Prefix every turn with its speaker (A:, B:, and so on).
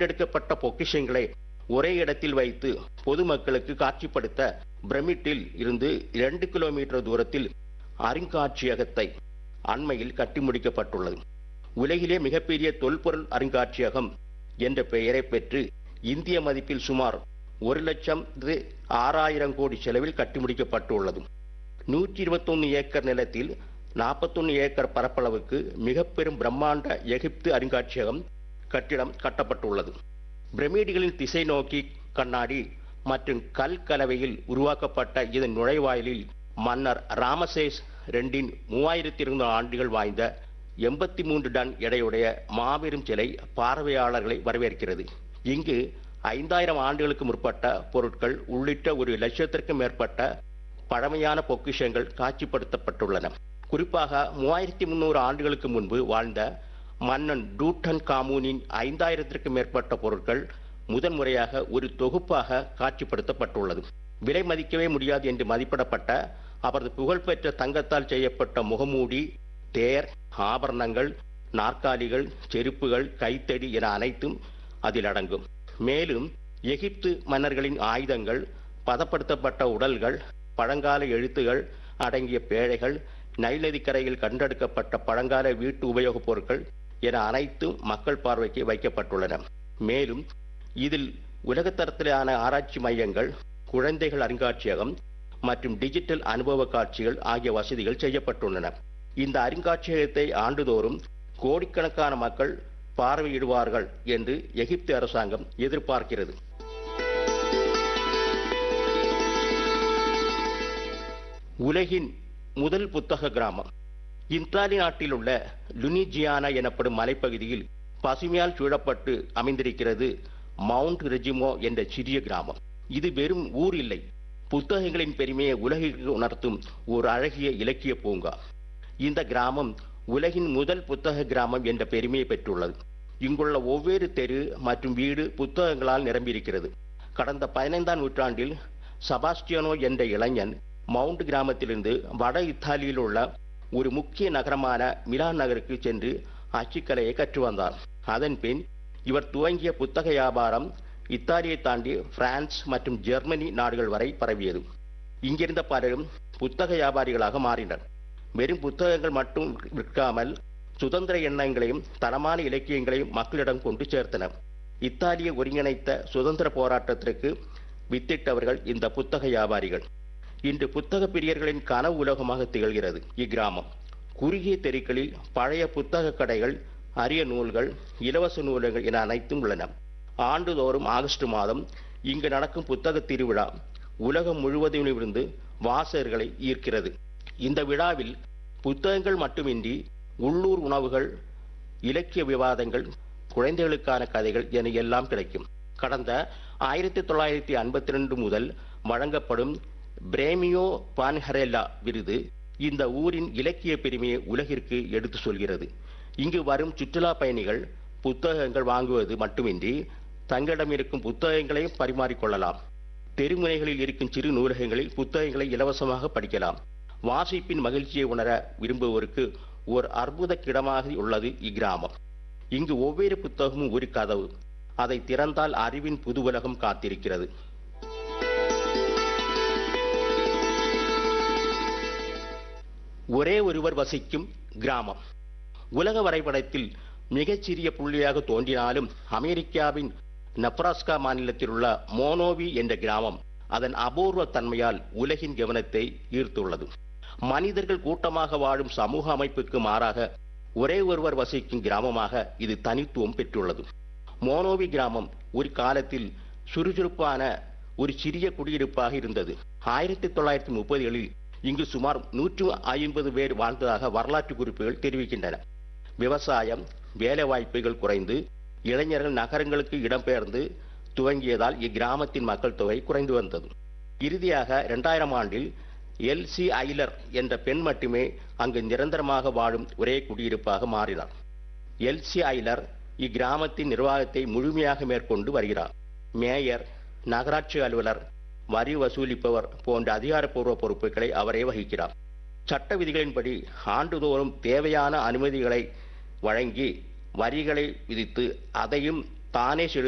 A: கண்டெடுக்கப்பட்ட பொக்கிஷங்களை ஒரே இடத்தில் வைத்து பொதுமக்களுக்கு காட்சிப்படுத்த பிரமிட்டில் இருந்து இரண்டு கிலோமீட்டர் தூரத்தில் அருங்காட்சியகத்தை அண்மையில் கட்டி முடிக்கப்பட்டுள்ளது உலகிலே மிகப்பெரிய தொல்பொருள் அருங்காட்சியகம் என்ற பெயரை பெற்று இந்திய மதிப்பில் சுமார் ஒரு லட்சம் ஆறாயிரம் கோடி செலவில் கட்டி முடிக்கப்பட்டுள்ளது நூற்றி இருபத்தொன்னு ஏக்கர் நிலத்தில் நாற்பத்தொன்னு ஏக்கர் பரப்பளவுக்கு மிக பெரும் பிரம்மாண்ட எகிப்து அருங்காட்சியகம் கட்டிடம் கட்டப்பட்டுள்ளது பிரமிடுகளின் திசை நோக்கி கண்ணாடி மற்றும் கல் கலவையில் உருவாக்கப்பட்ட இதன் நுழைவாயிலில் மன்னர் ராமசேஸ் ரெண்டின் மூவாயிரத்தி இருநூறு ஆண்டுகள் வாய்ந்த எண்பத்தி மூன்று டன் எடையுடைய மாபெரும் சிலை பார்வையாளர்களை வரவேற்கிறது இங்கு ஐந்தாயிரம் ஆண்டுகளுக்கு முற்பட்ட பொருட்கள் உள்ளிட்ட ஒரு லட்சத்திற்கும் மேற்பட்ட பழமையான பொக்கிஷங்கள் காட்சிப்படுத்தப்பட்டுள்ளன குறிப்பாக மூவாயிரத்தி முன்னூறு ஆண்டுகளுக்கு முன்பு வாழ்ந்த மன்னன் டூட்டன் காமூனின் ஐந்தாயிரத்திற்கும் மேற்பட்ட பொருட்கள் முதன்முறையாக ஒரு தொகுப்பாக காட்சிப்படுத்தப்பட்டுள்ளது விலை மதிக்கவே முடியாது என்று மதிப்பிடப்பட்ட அவரது புகழ்பெற்ற தங்கத்தால் செய்யப்பட்ட முகமூடி தேர் ஆபரணங்கள் நாற்காலிகள் செருப்புகள் கைத்தடி என அனைத்தும் அதில் அடங்கும் மேலும் எகிப்து மன்னர்களின் ஆயுதங்கள் பதப்படுத்தப்பட்ட உடல்கள் பழங்கால எழுத்துகள் அடங்கிய பேழைகள் நைல் நதிக்கரையில் கண்டெடுக்கப்பட்ட பழங்கால வீட்டு உபயோகப் பொருட்கள் என அனைத்தும் மக்கள் பார்வைக்கு வைக்கப்பட்டுள்ளன மேலும் இதில் உலகத்தரத்திலான ஆராய்ச்சி மையங்கள் குழந்தைகள் அருங்காட்சியகம் மற்றும் டிஜிட்டல் அனுபவ காட்சிகள் ஆகிய வசதிகள் செய்யப்பட்டுள்ளன இந்த அருங்காட்சியகத்தை ஆண்டுதோறும் கோடிக்கணக்கான மக்கள் பார்வையிடுவார்கள் என்று எகிப்து அரசாங்கம் எதிர்பார்க்கிறது உலகின் முதல் புத்தக கிராமம் இத்தாலி நாட்டில் உள்ள லுனிஜியானா எனப்படும் மலைப்பகுதியில் பசுமையால் சூழப்பட்டு அமைந்திருக்கிறது மவுண்ட் ரெஜிமோ என்ற சிறிய கிராமம் இது வெறும் ஊர் இல்லை புத்தகங்களின் பெருமையை உலகிற்கு உணர்த்தும் ஒரு அழகிய இலக்கிய பூங்கா இந்த கிராமம் உலகின் முதல் புத்தக கிராமம் என்ற பெருமையை பெற்றுள்ளது இங்குள்ள ஒவ்வொரு தெரு மற்றும் வீடு புத்தகங்களால் நிரம்பியிருக்கிறது கடந்த பதினைந்தாம் நூற்றாண்டில் சபாஸ்டியானோ என்ற இளைஞன் மவுண்ட் கிராமத்திலிருந்து வட இத்தாலியில் உள்ள ஒரு முக்கிய நகரமான மிலான் நகருக்கு சென்று அச்சுக்கலையை கற்று வந்தார் அதன் பின் இவர் துவங்கிய புத்தக வியாபாரம் இத்தாலியை தாண்டி பிரான்ஸ் மற்றும் ஜெர்மனி நாடுகள் வரை பரவியது இங்கிருந்த பலரும் புத்தக வியாபாரிகளாக மாறினர் வெறும் புத்தகங்கள் மட்டும் விற்காமல் சுதந்திர எண்ணங்களையும் தரமான இலக்கியங்களையும் மக்களிடம் கொண்டு சேர்த்தனர் இத்தாலிய ஒருங்கிணைத்த சுதந்திர போராட்டத்திற்கு வித்திட்டவர்கள் இந்த புத்தக வியாபாரிகள் இன்று புத்தக பிரியர்களின் கனவு உலகமாக திகழ்கிறது இக்கிராமம் குறுகிய தெருக்களில் பழைய புத்தக கடைகள் அரிய நூல்கள் இலவச நூல்கள் என அனைத்தும் உள்ளன ஆண்டுதோறும் ஆகஸ்ட் மாதம் இங்கு நடக்கும் புத்தக திருவிழா உலகம் முழுவதிலுமிருந்து வாசகர்களை ஈர்க்கிறது இந்த விழாவில் புத்தகங்கள் மட்டுமின்றி உள்ளூர் உணவுகள் இலக்கிய விவாதங்கள் குழந்தைகளுக்கான கதைகள் என எல்லாம் கிடைக்கும் கடந்த ஆயிரத்தி தொள்ளாயிரத்தி ஐம்பத்தி ரெண்டு முதல் வழங்கப்படும் பிரேமியோ பான்ஹரெல்லா விருது இந்த ஊரின் இலக்கிய பெருமையை உலகிற்கு எடுத்து சொல்கிறது இங்கு வரும் சுற்றுலா பயணிகள் புத்தகங்கள் வாங்குவது மட்டுமின்றி தங்களிடம் இருக்கும் புத்தகங்களையும் பரிமாறிக்கொள்ளலாம் தெருமுனைகளில் இருக்கும் சிறு நூலகங்களில் புத்தகங்களை இலவசமாக படிக்கலாம் வாசிப்பின் மகிழ்ச்சியை உணர விரும்புவோருக்கு ஒரு அற்புத கிடமாக உள்ளது இக்கிராமம் இங்கு ஒவ்வொரு புத்தகமும் ஒரு கதவு அதை திறந்தால் அறிவின் புது உலகம் காத்திருக்கிறது ஒரே ஒருவர் வசிக்கும் கிராமம் உலக வரைபடத்தில் மிகச்சிறிய புள்ளியாக தோன்றினாலும் அமெரிக்காவின் நப்ராஸ்கா மாநிலத்தில் உள்ள மோனோவி என்ற கிராமம் அதன் அபூர்வ தன்மையால் உலகின் கவனத்தை ஈர்த்துள்ளது மனிதர்கள் கூட்டமாக வாழும் சமூக அமைப்புக்கு மாறாக ஒரே ஒருவர் வசிக்கும் கிராமமாக இது தனித்துவம் பெற்றுள்ளது மோனோவி கிராமம் ஒரு காலத்தில் சுறுசுறுப்பான ஒரு சிறிய குடியிருப்பாக இருந்தது ஆயிரத்தி தொள்ளாயிரத்தி முப்பதுகளில் இங்கு சுமார் நூற்று ஐம்பது பேர் வாழ்ந்ததாக வரலாற்று குறிப்புகள் தெரிவிக்கின்றன விவசாயம் வேலை வாய்ப்புகள் குறைந்து இளைஞர்கள் நகரங்களுக்கு இடம்பெயர்ந்து துவங்கியதால் இக்கிராமத்தின் மக்கள் தொகை குறைந்து வந்தது இறுதியாக இரண்டாயிரம் ஆண்டில் எல் சி ஐலர் என்ற பெண் மட்டுமே அங்கு நிரந்தரமாக வாழும் ஒரே குடியிருப்பாக மாறினார் எல் சி ஐலர் இக்கிராமத்தின் நிர்வாகத்தை முழுமையாக மேற்கொண்டு வருகிறார் மேயர் நகராட்சி அலுவலர் வரி வசூலிப்பவர் போன்ற அதிகாரப்பூர்வ பொறுப்புகளை அவரே வகிக்கிறார் சட்ட விதிகளின்படி ஆண்டுதோறும் தேவையான அனுமதிகளை வழங்கி வரிகளை விதித்து அதையும் தானே செலுத்த